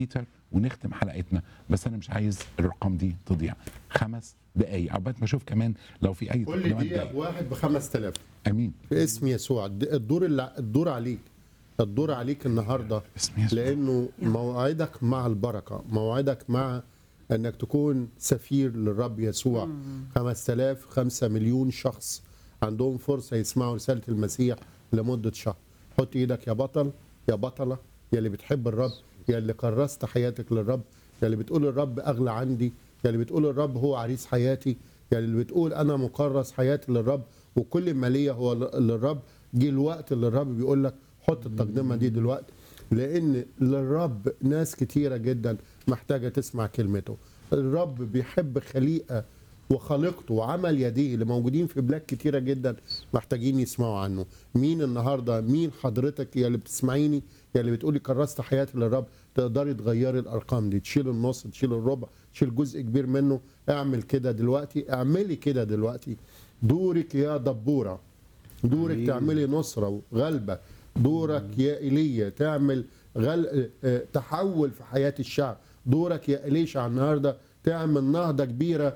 بيتر ونختم حلقتنا بس انا مش عايز الارقام دي تضيع خمس دقايق عقبال ما اشوف كمان لو في اي كل تقديمات دقيقه جاية. بواحد ب 5000 امين في اسم يسوع الد- الدور اللي الدور عليك الدور عليك النهارده باسم يسوع. لانه موعدك مع البركه موعدك مع انك تكون سفير للرب يسوع 5000 5 مليون شخص عندهم فرصه يسمعوا رساله المسيح لمده شهر حط ايدك يا بطل يا بطله يا اللي بتحب الرب يا اللي كرست حياتك للرب يا اللي بتقول الرب اغلى عندي يا اللي بتقول الرب هو عريس حياتي يا اللي بتقول انا مكرس حياتي للرب وكل ما ليا هو ل- للرب جه الوقت اللي الرب بيقول لك حط التقدمه دي دلوقتي لان للرب ناس كتيره جدا محتاجه تسمع كلمته الرب بيحب خليقه وخلقته وعمل يديه اللي موجودين في بلاد كتيره جدا محتاجين يسمعوا عنه مين النهارده مين حضرتك يا اللي بتسمعيني يا اللي بتقولي كرست حياتي للرب تقدري تغيري الارقام دي تشيل النص تشيل الربع تشيل جزء كبير منه اعمل كده دلوقتي اعملي كده دلوقتي دورك يا دبوره دورك آمين. تعملي نصرة وغلبة دورك يا إيليا تعمل غل... آه، تحول في حياة الشعب دورك يا إليشع النهاردة تعمل نهضة كبيرة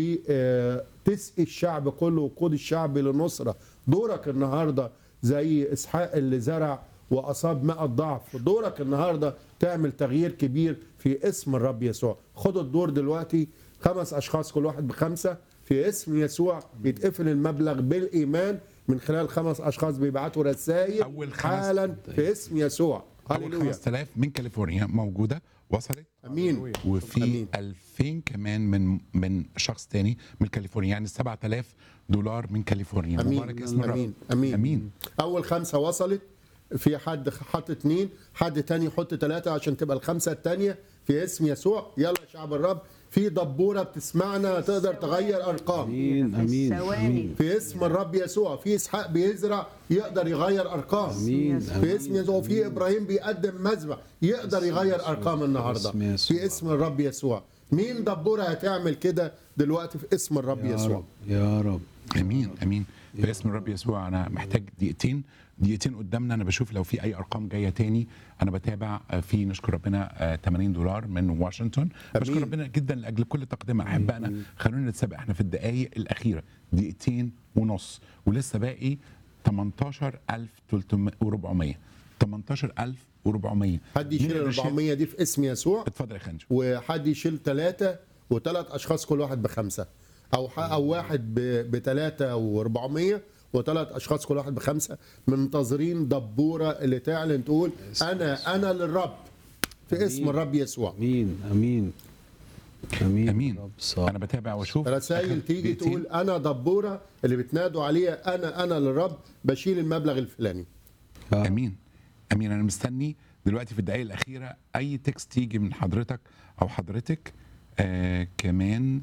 وتسقي الشعب كله وقود الشعب للنصرة دورك النهاردة زي إسحاق اللي زرع وأصاب ماء الضعف دورك النهاردة تعمل تغيير كبير في اسم الرب يسوع خد الدور دلوقتي خمس أشخاص كل واحد بخمسة في اسم يسوع يتقفل المبلغ بالايمان من خلال خمس اشخاص بيبعتوا رسائل أول خمس حالا في اسم يسوع اول هللويا 5000 من كاليفورنيا موجوده وصلت امين وفي أمين. 2000 كمان من من شخص تاني من كاليفورنيا يعني 7000 دولار من كاليفورنيا امين مبارك اسم الرب امين امين امين اول خمسه وصلت في حد حط اثنين حد تاني يحط ثلاثه عشان تبقى الخمسه الثانيه في اسم يسوع يلا يا شعب الرب في دبوره بتسمعنا تقدر تغير ارقام امين امين ثواني. امين في اسم الرب يسوع في اسحاق بيزرع يقدر يغير ارقام امين في اسم يسوع في ابراهيم بيقدم مذبح يقدر يغير ارقام النهارده اسم يسوع. في اسم الرب يسوع مين دبوره هتعمل كده دلوقتي في اسم الرب يا يسوع رب يا رب امين امين باسم الرب يسوع انا محتاج دقيقتين دقيقتين قدامنا انا بشوف لو في اي ارقام جايه تاني انا بتابع آه، في نشكر ربنا آه، 80 دولار من واشنطن بشكر أمين. ربنا جدا لاجل كل تقدمه احبائنا خلونا نتسابق احنا في الدقائق الاخيره دقيقتين ونص ولسه باقي 18400 18400 حد يشيل مين ال اللي شايل؟ 400 دي في اسم يسوع اتفضل يا خنجو وحد يشيل ثلاثه وثلاث اشخاص كل واحد بخمسه او ح- او واحد بثلاثه و400 وثلاث اشخاص كل واحد بخمسه منتظرين دبوره اللي تعلن تقول انا انا للرب في اسم الرب يسوع امين امين امين امين رب صالح. انا بتابع واشوف آخر رسائل تيجي دقيقتين. تقول انا دبوره اللي بتنادوا عليها انا انا للرب بشيل المبلغ الفلاني يا رب. امين امين انا مستني دلوقتي في الدقائق الاخيره اي تكست يجي من حضرتك او حضرتك آه كمان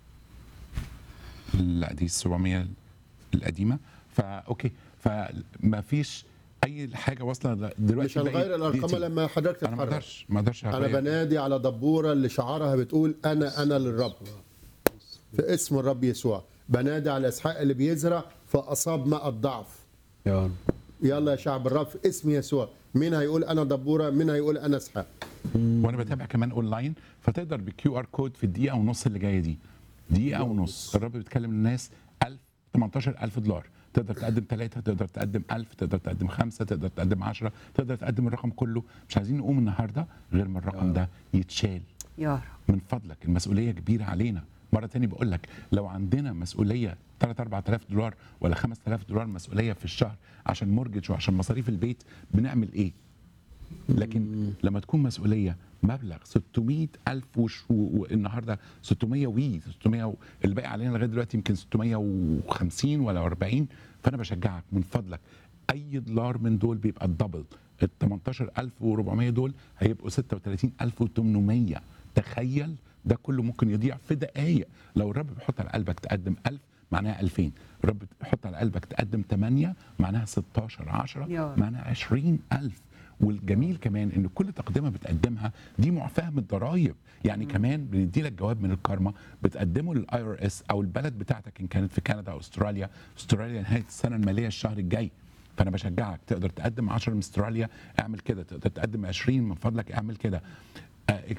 لا دي 700 القديمه فا اوكي فما فيش اي حاجه واصله دلوقتي مش هنغير باقي الارقام دقيقتين. لما حضرتك انا ما تتحرك اقدرش ما اقدرش انا هغير. بنادي على دبوره اللي شعارها بتقول انا انا للرب في اسم الرب يسوع بنادي على اسحاق اللي بيزرع فاصاب ماء الضعف يا رب يلا يا شعب الرب في اسم يسوع مين هيقول انا دبوره مين هيقول انا اسحاق وانا بتابع كمان اونلاين فتقدر بالكيو ار كود في الدقيقه ونص اللي جايه دي دقيقه ونص الرب بيتكلم للناس 1000 18000 دولار تقدر تقدم ثلاثة تقدر تقدم 1000 تقدر تقدم خمسة تقدر تقدم 10 تقدر تقدم الرقم كله مش عايزين نقوم النهارده غير ما الرقم ده يتشال يا رب من فضلك المسؤوليه كبيره علينا مره تاني بقول لك لو عندنا مسؤوليه 3 4000 دولار ولا 5000 دولار مسؤوليه في الشهر عشان مورجج وعشان مصاريف البيت بنعمل ايه لكن لما تكون مسؤوليه مبلغ 600 الف وش و- والنهارده 600 وي 600 و- الباقي علينا لغايه دلوقتي يمكن 650 ولا 40 فانا بشجعك من فضلك اي دولار من دول بيبقى الدبل ال 18400 دول هيبقوا 36800 تخيل ده كله ممكن يضيع في دقائق لو الرب بيحط على قلبك تقدم 1000 معناها 2000 الرب بيحط على قلبك تقدم 8 معناها 16 10 يا رب. معناها 20000 والجميل كمان ان كل تقدمه بتقدمها دي معفاه من الضرايب يعني مم. كمان بندي لك جواب من الكارما بتقدمه للاي ار اس او البلد بتاعتك ان كانت في كندا او استراليا استراليا نهايه السنه الماليه الشهر الجاي فانا بشجعك تقدر تقدم 10 من استراليا اعمل كده تقدر تقدم 20 من فضلك اعمل كده آه،